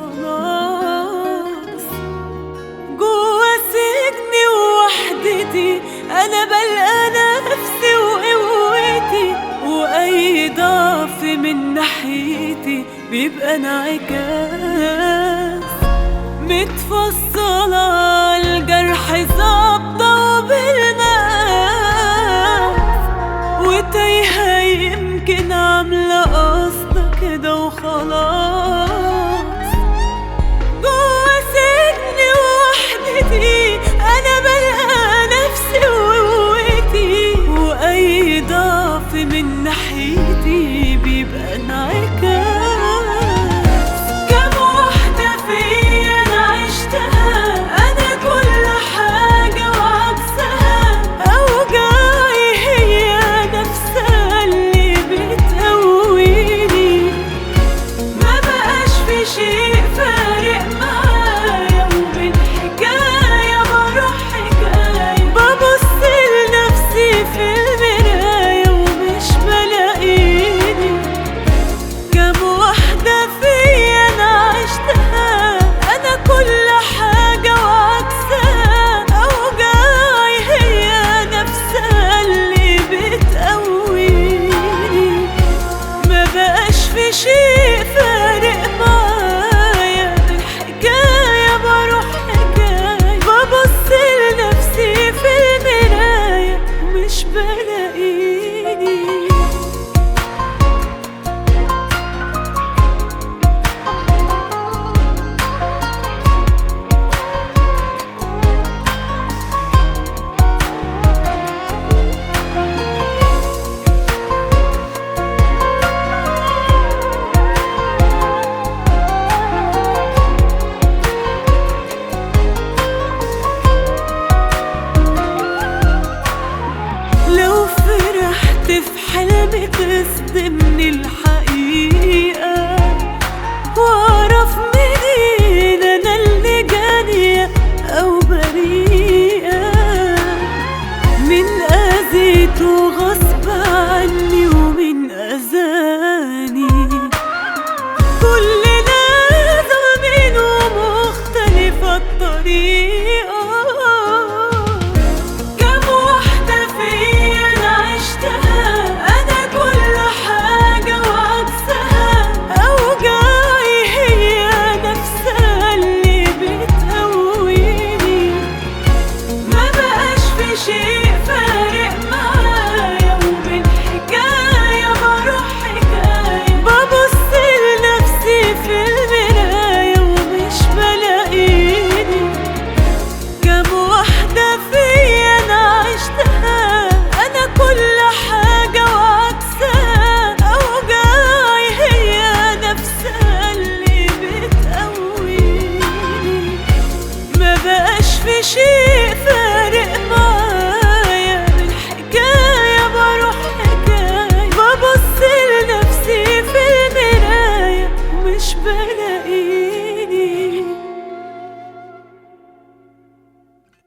وخلاص جوا سجني ووحدتي انا بلقى نفسي وقوتي واي ضعف من ناحيتي بيبقى انعكاس متفصلة الجرح ظابطة وبالمقاس وتايهة يمكن عاملة قصدة كده وخلاص جوا سجني ووحدتي انا بلقى نفسي وقوتي واي ضعف من ناحيتي بيبقى انعكاس كم واحدة فيا انا عشتها انا كل حاجة وعكسها اوجاعي هي نفسها اللي بتقويني ما بقاش في شيء فارق معايا ومن حكاية بروح حكاية ببص لنفسي في المراية ومش بلاقيني كم واحدة فيا أنا عشتها أنا كل حاجة وعكسها أوجاعي هي نفسها اللي بتقويني ما بقاش في شيء فارق معايا الحكاية بروح حكاية ببص لنفسي في المراية ومش بلاقيني لو فرحت في حلمي تصدم